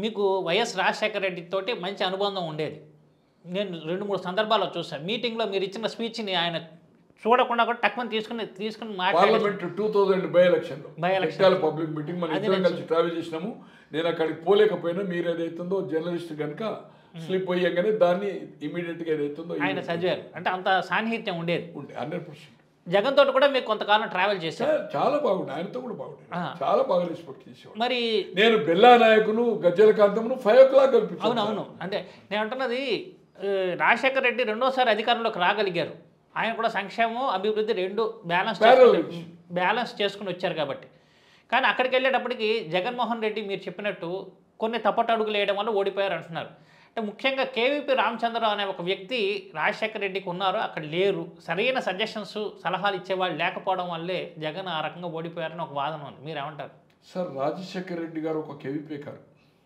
మీకు వైఎస్ రాజశేఖర రెడ్డి తోటి మంచి అనుబంధం ఉండేది నేను రెండు మూడు సందర్భాల్లో చూసాను మీటింగ్లో మీరు ఇచ్చిన స్పీచ్ని ఆయన చూడకుండా కూడా టక్కుని తీసుకుని తీసుకుని మాట్లాడి parliament two thousand by election By election. Jagtial public meeting మన అది ఇద్దరం నేను కలిసి ట్రావెల్ చేసినాము నేను అక్కడికి పోలేకపోయినా మీరు ఏదైతుందో జర్నలిస్ట్ కనుక స్లిప్ అయ్యాగానే దాన్ని ఇమీడియట్ గా ఏదైతుందో ఆయన చదివారు అంటే అంత సాన్నిహిత్యం ఉండేది ఉండే హండ్రెడ్ పర్సెంట్ జగన్ తోటి కూడా మీకు కొంతకాలం ట్రావెల్ చేశారు చాలా బాగుండే ఆయనతో కూడా బాగుండే ఆ. చాలా బాగా రెస్పెక్ట్ చేసేవాడు మరి నేను బెల్లా నాయకులు గజ్జల కాంతమును ఫైవ్ ఓ క్లాక్ అవును కల్పించాను అవును అంటే నేను అంటున్నది ఆ, రాజశేఖర రెడ్డి రెండోసారి అధికారంలోకి రాగలిగారు ఆయన కూడా సంక్షేమం అభివృద్ధి రెండు బ్యాలెన్స్ Parallel. చేసుకుని బ్యాలెన్స్ చేసుకుని వచ్చారు కాబట్టి కానీ అక్కడికి వెళ్ళేటప్పటికి జగన్మోహన్ రెడ్డి మీరు చెప్పినట్టు కొన్ని తప్పట అడుగులు వేయడం వల్ల ఓడిపోయారు అంటున్నారు అంటే ముఖ్యంగా కేవీపీ రామచంద్రరావు అనే ఒక వ్యక్తి రాజశేఖర రెడ్డికి ఉన్నారు అక్కడ లేరు సరైన సజెషన్స్ సలహాలు ఇచ్చేవాళ్ళు లేకపోవడం వల్లే జగన్ ఆ రకంగా ఓడిపోయారని ఒక వాదన ఉంది మీరేమంటారు సార్ రాజశేఖర్ రెడ్డి గారు ఒక కేవీపీ కారు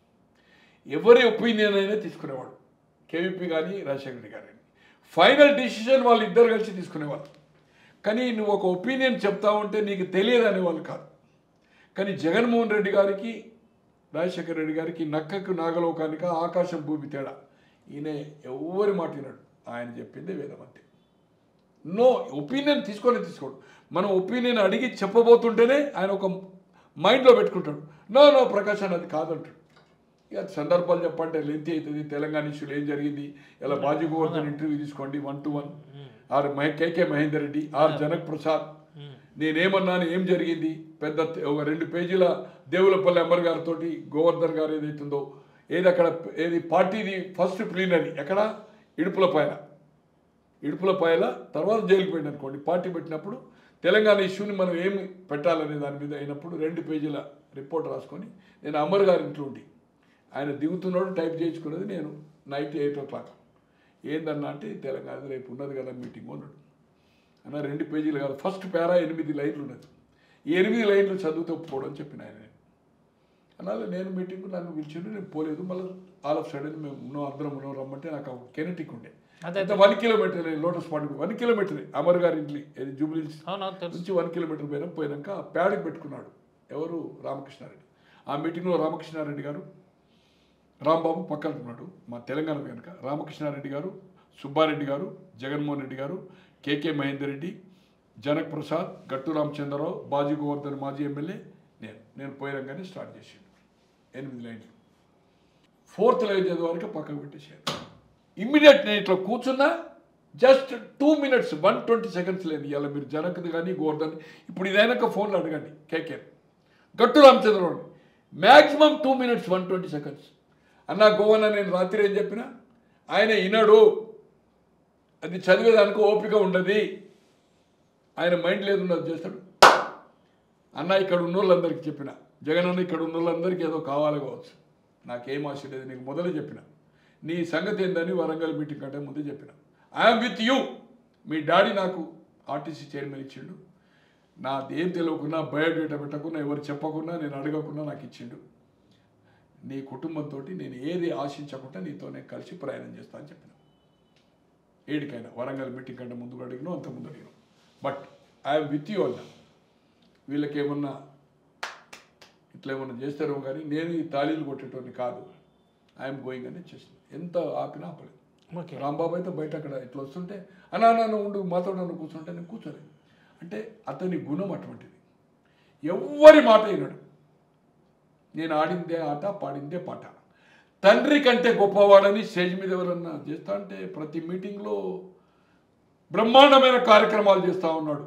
ఎవరి ఒపీనియన్ అయినా తీసుకునేవాడు కేవీపీ కానీ రాజశేఖర రెడ్డి గారు ఫైనల్ డిసిషన్ వాళ్ళు ఇద్దరు కలిసి తీసుకునేవాళ్ళు కానీ నువ్వు ఒక ఒపీనియన్ చెప్తా ఉంటే నీకు తెలియదు అనేవాళ్ళు కాదు కానీ జగన్మోహన్ రెడ్డి గారికి రాజశేఖర రెడ్డి గారికి నక్కకు నాగలోకానిక ఆకాశం భూమి తేడా ఈయన ఎవరి మాట వినడు ఆయన చెప్పిందే వేదం అంతే నో ఒపీనియన్ తీసుకొని తీసుకోడు మనం ఒపీనియన్ అడిగి చెప్పబోతుంటేనే ఆయన ఒక మైండ్లో పెట్టుకుంటాడు నో నో ప్రకాశ్ అని అది కాదంటాడు ఇక సందర్భాలు చెప్పంటే లెంత్ అవుతుంది తెలంగాణ ఇష్యూలో ఏం జరిగింది ఇలా బాజీ గోవర్ధన్ ఇంటర్వ్యూ తీసుకోండి వన్ టు వన్ ఆర్ మహే కేకే మహేందర్ రెడ్డి ఆర్ జనక్ ప్రసాద్ నేనేమన్నాను ఏం జరిగింది పెద్ద తె- ఒక రెండు పేజీల దేవులపల్లి అమర్ గారితో గోవర్ధన్ గారు ఏదైతుందో ఏది అక్కడ ఏది పార్టీది ఫస్ట్ ప్లీనరీ ఎక్కడ ఇడుపుల పైన ఇడుపుల పాయల తర్వాత జైలుకి పోయింది అనుకోండి పార్టీ పెట్టినప్పుడు తెలంగాణ ఇష్యూని మనం ఏమి పెట్టాలనే దాని మీద అయినప్పుడు రెండు పేజీల రిపోర్ట్ రాసుకొని నేను అమర్ గారి ఇంట్లో ఉండి ఆయన దిగుతున్నాడు టైప్ చేయించుకున్నది నేను నైట్ ఎయిట్ ఓ క్లాక్ ఏందన్నా అంటే తెలంగాణ రేపు ఉన్నది కదా మీటింగ్ అన్నాడు అన్న రెండు పేజీలు కాదు ఫస్ట్ పేరా ఎనిమిది లైన్లు ఉన్నది ఈ ఎనిమిది లైన్లు చదువుతూ ఒప్పుకోవడం అని చెప్పిన ఆయన అలాగే నేను మీటింగ్ నన్ను పిలిచిండు నేను పోలేదు మళ్ళీ ఆల్ ఆఫ్ సడన్ మేము ఉన్నాం అందరం ఉన్నాం రమ్మంటే నాకు కెనటిక్ ఉండే అదే అంత one kilometre lotus point one kilometre Amar గారి ఇంట్లో ఏది జూబ్లీ అవునవును తెలుసు నుంచి వన్ కిలోమీటర్ పోయినా పోయినాక ప్యాడ్కి పెట్టుకున్నాడు ఎవరు రామకృష్ణారెడ్డి ఆ మీటింగ్లో రామకృష్ణారెడ్డి గారు రాంబాబు పక్కన ఉన్నాడు మా తెలంగాణ కనుక రామకృష్ణారెడ్డి గారు సుబ్బారెడ్డి గారు జగన్మోహన్ రెడ్డి గారు కేకే మహేందర్ రెడ్డి జనక్ ప్రసాద్ గట్టు రామచంద్రరావు బాజీ గోవర్ధన్ మాజీ ఎమ్మెల్యే నేను నేను పోయినాకనే స్టార్ట్ చేసాడు ఎనిమిది లైన్లు ఫోర్త్ లైన్ చదివే వరకు పక్కకు పెట్టేసాను ఇమ్మీడియట్ నేను ఇట్లా కూర్చున్నా just two minutes one twenty seconds లేదు ఇవాళ మీరు జనక్ది కానీ గోవర్ధన్ ఇప్పుడు ఇదైనాక ఫోన్లో అడగండి KK Gattu Ramachandra Rao maximum two minutes one twenty seconds అన్న గోవన్న నేను రాత్రి ఏం చెప్పినా ఆయన వినడు అది చదివేదానికి ఓపిక ఉండదు ఆయన మైండ్ లేదు ఉన్నది చేస్తాడు అన్న ఇక్కడ ఉన్న వాళ్ళందరికీ చెప్పిన జగన్ అన్న ఇక్కడ ఉన్న వాళ్ళందరికీ ఏదో కావాలి కావచ్చు నాకేం ఆశ లేదు నీకు మొదలే చెప్పిన నీ సంగతి ఏందని వరంగల్ మీటింగ్ కంటే ముందే చెప్పిన ఐఎమ్ విత్ యూ మీ డాడీ నాకు ఆర్టీసీ చైర్మన్ ఇచ్చిండు నాదేం తెలియకుండా బయోడేటా పెట్టకుండా ఎవరు చెప్పకుండా నేను అడగకుండా నాకు ఇచ్చిండు నీ కుటుంబంతో నేను ఏది ఆశించకుండా నీతో నేను కలిసి ప్రయాణం చేస్తా అని చెప్పిన ఏడికైనా వరంగల్ మీటింగ్ కంటే ముందు అడిగినావు అంత ముందు అడిగినావు బట్ ఐఎమ్ విత్ యూ అన్నా వీళ్ళకి ఏమన్నా ఇట్లా ఏమన్నా చేస్తారేమో కానీ నేను ఈ తాళీలు కొట్టేటోని కాదు ఐఎమ్ గోయింగ్ అని చేసిన ఎంత ఆపినా ఆపలేదు ఓకే రాంబాబు అయితే బయట అక్కడ ఇట్లా వస్తుంటే అన్నా నన్ను ఉండు మాతో నన్ను కూర్చుంటే నేను కూర్చోలేదు అంటే అతని గుణం అటువంటిది ఎవ్వరి మాట వినడు నేను ఆడిందే ఆట పాడిందే పాట తండ్రి కంటే గొప్పవాడని స్టేజ్ మీద ఎవరన్నా చేస్తా అంటే ప్రతి మీటింగ్లో బ్రహ్మాండమైన కార్యక్రమాలు చేస్తూ ఉన్నాడు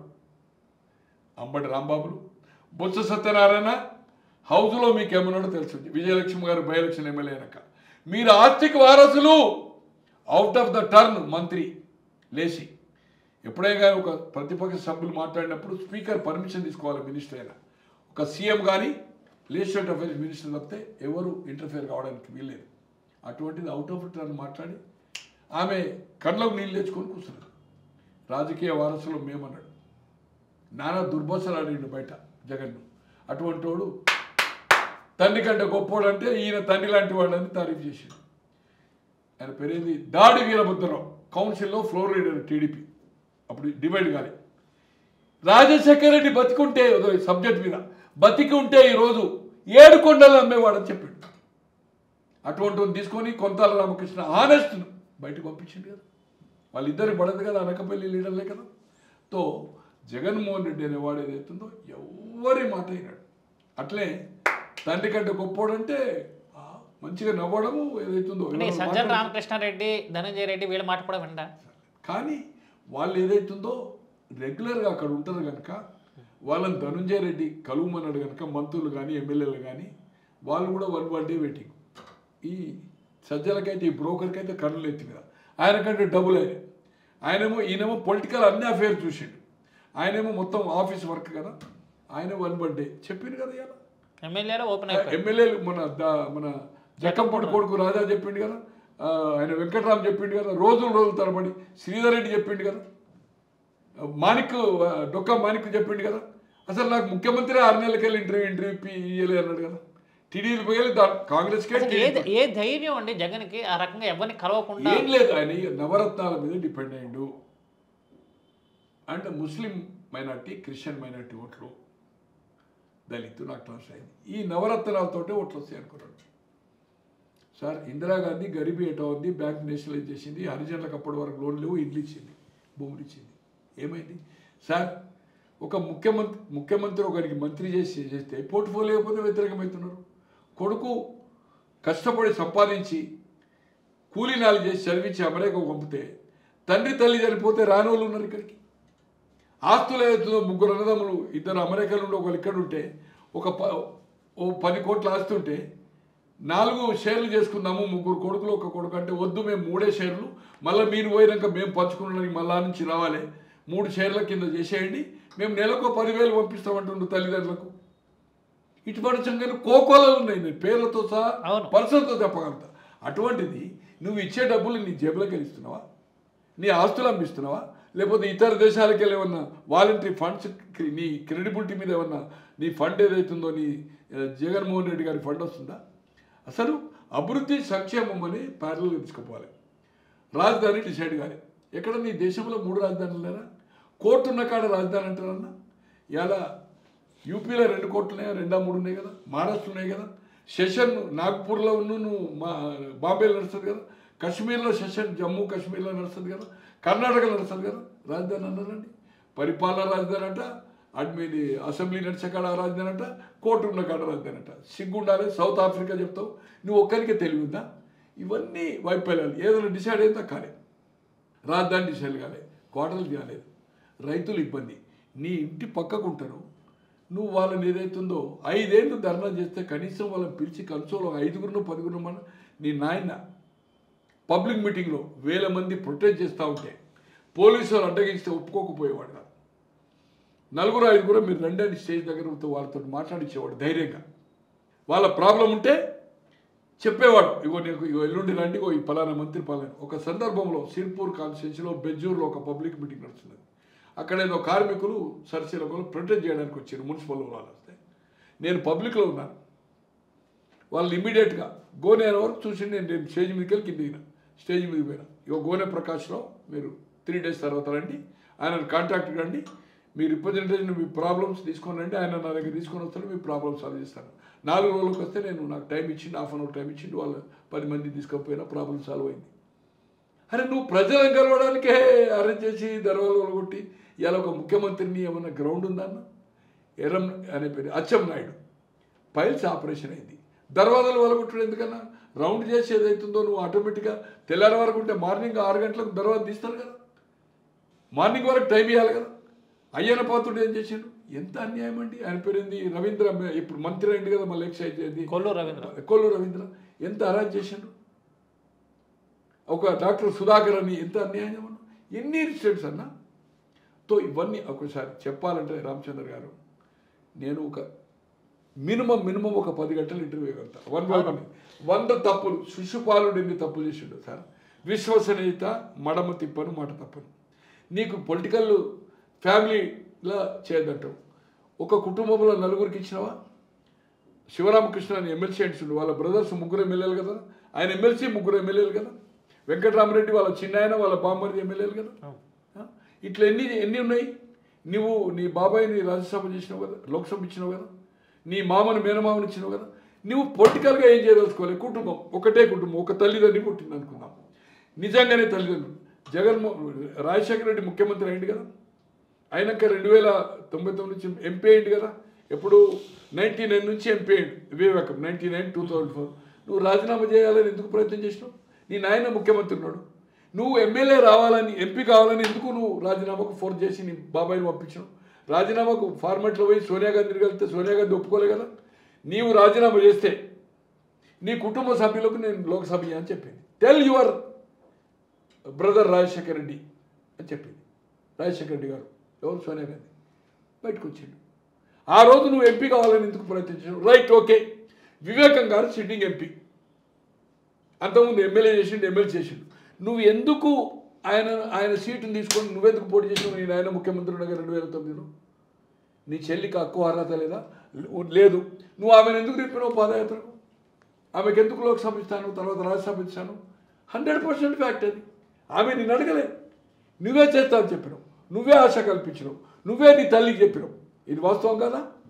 అంబటి రాంబాబులు బొత్స సత్యనారాయణ హౌస్లో మీకు ఏమన్నాడో తెలుసు విజయలక్ష్మి గారు బై ఎలక్షన్ ఎమ్మెల్యే అయినాక మీరు ఆస్తిక వారసులు అవుట్ ఆఫ్ ద టర్న్ మంత్రి లేచి ఎప్పుడైనా ఒక ప్రతిపక్ష సభ్యులు మాట్లాడినప్పుడు స్పీకర్ పర్మిషన్ తీసుకోవాలి మినిస్టర్ అయినా ఒక సీఎం కానీ లెజిస్లేటివ్ అఫైర్స్ మినిస్టర్ తప్పితే ఎవరు ఇంటర్ఫియర్ కావడానికి వీల్లేదు అటువంటిది అవుట్ ఆఫ్ టర్న్ మాట్లాడి ఆమె కళ్ళకు నీళ్ళు తెచ్చుకొని కూర్చున్నారు రాజకీయ వారసులు మేమన్నాడు నానా దుర్భాషలు ఆడిండు బయట జగన్ను అటువంటి వాడు తండ్రి కంటే గొప్పోడు అంటే ఈయన తండ్రి లాంటి వాడని తారీఫ్ చేసిండు ఆయన పేరేంది దాడి వీరభద్రరావు కౌన్సిల్లో ఫ్లోర్ లీడర్ టీడీపీ అప్పుడు డివైడ్ కాలే రాజశేఖర రెడ్డి బతికుంటే సబ్జెక్ట్ మీద బతికి ఉంటే ఈరోజు ఏడు కొండలు అమ్మేవాడని చెప్పాడు అటువంటి వాడిని తీసుకొని కొంతాల రామకృష్ణ ఆనెస్ట్ బయటకు పంపించింది కదా వాళ్ళిద్దరు పడదు కదా అనకపల్లి లీడర్లే కదా తో జగన్మోహన్ రెడ్డి అనేవాడు ఏదైతుందో ఎవరి మాట అయినాడు అట్లే తండ్రి కంటే గొప్పోడంటే ఆ, మంచిగా నవ్వడము ఏదైతుందో అంటే ఈ ఎవరు సజ్జల మాట్లాడితే- రామకృష్ణారెడ్డి ధనంజయ రెడ్డి వీళ్ళ మాట కూడా వింటా కానీ వాళ్ళు ఏదైతుందో రెగ్యులర్గా అక్కడ ఉంటారు కనుక వాళ్ళని ధనుంజయ రెడ్డి కలువమన్నాడు కనుక మంత్రులు కానీ ఎమ్మెల్యేలు కానీ వాళ్ళు కూడా వన్ వన్ డే వెయిటింగ్ ఈ సజ్జలకైతే ఈ బ్రోకర్కి అయితే కన్నులు ఎత్తి మీద ఆయనకంటే డబ్బులు ఆయన ఆయనేమో ఈయనేమో పొలిటికల్ అన్ని అఫేర్ చూసిండు ఆయనేమో మొత్తం ఆఫీస్ వర్క్ కదా ఆయన వన్ వన్ డే చెప్పిండు కదా ఇవాళ ఎమ్మెల్యేలో ఓపెన్ అయిపోయారు ఎమ్మెల్యేలు మన ద- మన జక్కంపూడి కొడుకు రాజా చెప్పిండు కదా ఆ, ఆయన వెంకట్రామ్ చెప్పిండు కదా రోజులు రోజులు తరబడి శ్రీధర్ రెడ్డి చెప్పిండు కదా మాణిక్ ఆ, డొక్కా మాణిక్ చెప్పిండు కదా అసలు నాకు ముఖ్యమంత్రి ఆరు నెలలకెళ్ళి ఇంటర్వ్యూ ఇంటర్వ్యూ ఇప్పి ఇయ్యలే అన్నాడు కదా టీడీపీ పోయి కాంగ్రెస్కే అసలు ఏ టీడీపీ ఏ ధైర్యం అండి జగన్కి ఆ రకంగా ఎవరిని కలవకుండా ఏం లేదు ఆయన ఈ నవరత్నాల మీద డిపెండ్ అయ్యిండు and Muslim minority Christian minority ఓట్లు దళితు నాకు ట్రాన్స్ఫర్ అయింది ఈ నవరత్నాలతోటే ఓట్లు వస్తాయి అనుకున్నాడు సార్ ఇందిరాగాంధీ గరీబీ ఎటో ఉంది బ్యాంక్ నేషనలైజ్ చేసింది హరిజనులకు అప్పటి వరకు లోన్ లేవు ఇల్లు ఇచ్చింది భూములు ఇచ్చింది ఏమైంది సార్ ఒక ముఖ్యమంత్రి ముఖ్యమంత్రి ఒకరికి మంత్రి చేసి చేస్తే పోర్ట్ఫోలియో లేకపోతే వ్యతిరేకమవుతున్నారు కొడుకు కష్టపడి సంపాదించి కూలీ నాలు చేసి చదివించి అమెరికా పంపితే తండ్రి తల్లి చనిపోతే రాని వాళ్ళు ఉన్నారు ఇక్కడికి ఆస్తులు ఏదైతుందో ముగ్గురు అన్నదమ్ములు ఇద్దరు అమెరికా నుండి ఒకరు ఇక్కడ ఉంటే ఒక ప ఓ పది కోట్ల ఆస్తి ఉంటే నాలుగు షేర్లు చేసుకుందాము ముగ్గురు కొడుకులు ఒక కొడుకు అంటే వద్దు మేము మూడే షేర్లు మళ్ళీ మీరు పోయినాక మేము పంచుకున్నానికి మళ్ళా నుంచి రావాలి మూడు షేర్ల కింద చేసేయండి మేము నెలకు పదివేలు పంపిస్తామంటుండ్రు తల్లిదండ్రులకు ఇటువంటి సంగతి కోకోలలో ఉన్నాయి నేను పేర్లతో సహా అవును. పర్సన్తో చెప్పగలుగుతా అటువంటిది నువ్వు ఇచ్చే డబ్బులు నీ జేబులోకి వెళ్ళిస్తున్నావా నీ ఆస్తులు అమ్మిస్తున్నావా లేకపోతే ఇతర దేశాలకు వెళ్ళి ఏమన్నా వాలంటరీ ఫండ్స్ నీ క్రెడిబిలిటీ మీద ఏమన్నా నీ ఫండ్ ఏదైతుందో నీ ఆ, జగన్మోహన్ రెడ్డి గారి ఫండ్ వస్తుందా అసలు అభివృద్ధి సంక్షేమం అని ప్యారల్ తీసుకుపోవాలి రాజధాని డిసైడ్ కాలే ఎక్కడ నీ దేశంలో మూడు రాజధానులు లేరా కోర్టు ఉన్న కాడ రాజధాని అంటారన్నా ఇలా యూపీలో రెండు కోట్లు ఉన్నాయా రెండా మూడు ఉన్నాయి కదా మహారాష్ట్ర ఉన్నాయి కదా సెషన్ నాగ్పూర్లో ఉన్న నువ్వు మా బాంబేలో నడుస్తుంది కదా కాశ్మీర్లో సెషన్ జమ్మూ కాశ్మీర్లో నడుస్తుంది కదా కర్ణాటకలో నడుస్తుంది కదా రాజధాని అన్నారండి పరిపాలన రాజధాని అంట అడ్మిని అసెంబ్లీ నడిచే కాడ రాజధాని అంట కోర్టు ఉన్న కాడ రాజధాని అంట సిగ్గుండాలి సౌత్ ఆఫ్రికా చెప్తావు నువ్వు ఒక్కరికే తెలివి ఉందా ఇవన్నీ వైఫల్యాలు ఏదైనా డిసైడ్ అయిందా కాలే రాజధాని డిసైడ్ కాలే కోటలు కాలేదు రైతులు ఇబ్బంది నీ ఇంటి పక్కకు ఉంటారు నువ్వు వాళ్ళని ఏదైతుందో ఐదేళ్ళు ధర్నా చేస్తే కనీసం వాళ్ళని పిలిచి కన్సోలో ఐదుగురును పదిగురు మన నీ నాయన పబ్లిక్ మీటింగ్లో వేల మంది ప్రొటెస్ట్ చేస్తూ ఉంటే పోలీసు వాళ్ళు అడ్డగిస్తే ఒప్పుకోకపోయేవాడు కాదు నలుగురు ఐదుగురు మీరు రండి స్టేజ్ దగ్గర వాళ్ళతో మాట్లాడించేవాడు ధైర్యంగా వాళ్ళ ప్రాబ్లం ఉంటే చెప్పేవాడు ఇగో నీకు ఇగో ఎల్లుండి రండి ఇగో ఈ పలానా మంత్రి పలానా ఒక సందర్భంలో సిర్పూర్ కాన్స్టిట్యూన్సీలో బెజ్జూర్లో ఒక పబ్లిక్ మీటింగ్ నడుస్తుంది అక్కడ ఏదో కార్మికులు సరిశీలకులు ప్రొటెస్ట్ చేయడానికి వచ్చారు మున్సిపల్ వాళ్ళు వస్తే నేను పబ్లిక్లో ఉన్నాను వాళ్ళు ఇమీడియట్గా గోనె అనే వరకు చూసి నేను నేను స్టేజ్ మీదకి వెళ్ళి కింద దిగిన స్టేజ్ మీదకి పోయినా ఇక గోనె ప్రకాష్లో మీరు త్రీ డేస్ తర్వాత రండి ఆయన కాంటాక్ట్ రండి మీ రిప్రజెంటేషన్ మీ ప్రాబ్లమ్స్ తీసుకొని రండి ఆయన నా దగ్గర తీసుకొని వస్తాడు మీ ప్రాబ్లమ్స్ సాల్వ్ చేస్తాను నాలుగు రోజులకు వస్తే నేను నాకు టైం ఇచ్చిండు హాఫ్ అన్ అవర్ టైం ఇచ్చిండు వాళ్ళు పది మంది తీసుకపోయినా ప్రాబ్లం సాల్వ్ అయింది అరే నువ్వు ప్రజలను కలవడానికే అరేంజ్ చేసి దర్వాలు కొట్టి ఇవాళ ఒక ముఖ్యమంత్రిని ఏమన్నా గ్రౌండ్ ఉందన్న ఎర్రం అనే పేరు అచ్చం నాయుడు పైల్స్ ఆపరేషన్ అయింది దర్వాజాలు వలగొట్టడం ఎందుకన్నా రౌండ్ చేసి ఏదైతుందో నువ్వు ఆటోమేటిక్గా తెల్లారి వరకు ఉంటే మార్నింగ్ ఆరు గంటలకు దర్వాజ తీస్తారు కదా మార్నింగ్ వరకు టైం ఇవ్వాలి కదా అయ్యన పాత్రుడు ఏం చేసిండు ఎంత అన్యాయం అండి ఆయన పేరు ఏంది రవీంద్ర ఇప్పుడు మంత్రి అయింది కదా మళ్ళీ ఎక్సైజ్ ఏంది కొల్లు రవీంద్ర కొల్లు రవీంద్ర ఎంత అరాజ్ చేసిండు ఒక డాక్టర్ సుధాకర్ అని ఎంత అన్యాయం అన్న ఎన్ని ఇన్సిడెంట్స్ అన్నా తో ఇవన్నీ ఒకసారి చెప్పాలంటే రామచంద్ర గారు నేను ఒక మినిమం మినిమం ఒక పది గంటలు ఇంటర్వ్యూ వెళ్తా వన్ బై వన్ వంద తప్పులు శిశుపాలుడు ఎన్ని తప్పులు చేసిండు సార్ విశ్వసనీయత మడమ తిప్పను మాట తప్పను నీకు పొలిటికల్ ఫ్యామిలీలా చేయదంటావు ఒక కుటుంబంలో నలుగురికి ఇచ్చినావా శివరామకృష్ణ అని ఎమ్మెల్సీ అంటుండు వాళ్ళ బ్రదర్స్ ముగ్గురు ఎమ్మెల్యేలు కదా ఆయన ఎమ్మెల్సీ ముగ్గురు ఎమ్మెల్యేలు కదా వెంకటరామరెడ్డి వాళ్ళ చిన్నాయన వాళ్ళ బామ్మరిది ఎమ్మెల్యేలు కదా ఆ? ఇట్లా ఎన్ని ఎన్ని ఉన్నాయి నువ్వు నీ బాబాయ్ని రాజ్యసభ చేసినావు కదా లోక్సభ ఇచ్చినావు కదా నీ మామని మేనమామని ఇచ్చినావు కదా నువ్వు పొలిటికల్గా ఏం చేయదలుచుకోవాలి కుటుంబం ఒకటే కుటుంబం ఒక తల్లిదండ్రి పుట్టింది అనుకుందాం నిజంగానే తల్లిదండ్రులు జగన్మోహన్ రాజశేఖర రెడ్డి ముఖ్యమంత్రి అయింది కదా అయినాక రెండు వేల తొంభై తొమ్మిది నుంచి ఎంపీ అయింది కదా ఎప్పుడు నైంటీ నైన్ నుంచి ఎంపీ అయ్యిండు Vivekam ninety nine two thousand four నువ్వు రాజీనామా చేయాలని ఎందుకు ప్రయత్నం చేసినావు నీ నాయన ముఖ్యమంత్రి ఉన్నాడు నువ్వు ఎమ్మెల్యే రావాలని ఎంపీ కావాలని ఎందుకు నువ్వు రాజీనామాకు ఫోర్స్ చేసి నీ బాబాయిని పంపించినావు రాజీనామాకు ఫార్మాట్లో పోయి సోనియా గాంధీని కలిస్తే సోనియా గాంధీ ఒప్పుకోలే కదా నీవు రాజీనామా చేస్తే నీ కుటుంబ సభ్యులకు నేను లోక్సభ అని చెప్పింది tell your brother Rajasekhar Reddy అని చెప్పింది రాజశేఖర్ రెడ్డి గారు ఎవరు సోనియా గాంధీ బయటకు వచ్చిండు ఆ రోజు నువ్వు ఎంపీ కావాలని ఎందుకు ప్రయత్నించావు రైట్ ఓకే వివేకం గారు సిట్టింగ్ ఎంపీ అంతకుముందు ఎమ్మెల్యే చేసిండు ఎమ్మెల్యే చేసిండు నువ్వు ఎందుకు ఆయన ఆయన సీటుని తీసుకొని నువ్వెందుకు పోటీ చేసినావు నేను ఆయన ముఖ్యమంత్రి ఉండగా రెండు వేల తొమ్మిదిలో నీ చెల్లికి హక్కు అర్హత లేదా లేదు నువ్వు ఆమెను ఎందుకు తిప్పినావు పాదయాత్రకు ఆమెకు ఎందుకు లోక్సభ ఇస్తాను తర్వాత రాజ్యసభ ఇస్తాను హండ్రెడ్ పర్సెంట్ ఫ్యాక్ట్ అది ఆమె నేను అడగలే నువ్వే చేస్తావని చెప్పినావు నువ్వే ఆశ కల్పించినావు నువ్వే నీ తల్లికి చెప్పినావు ఇది వాస్తవం కదా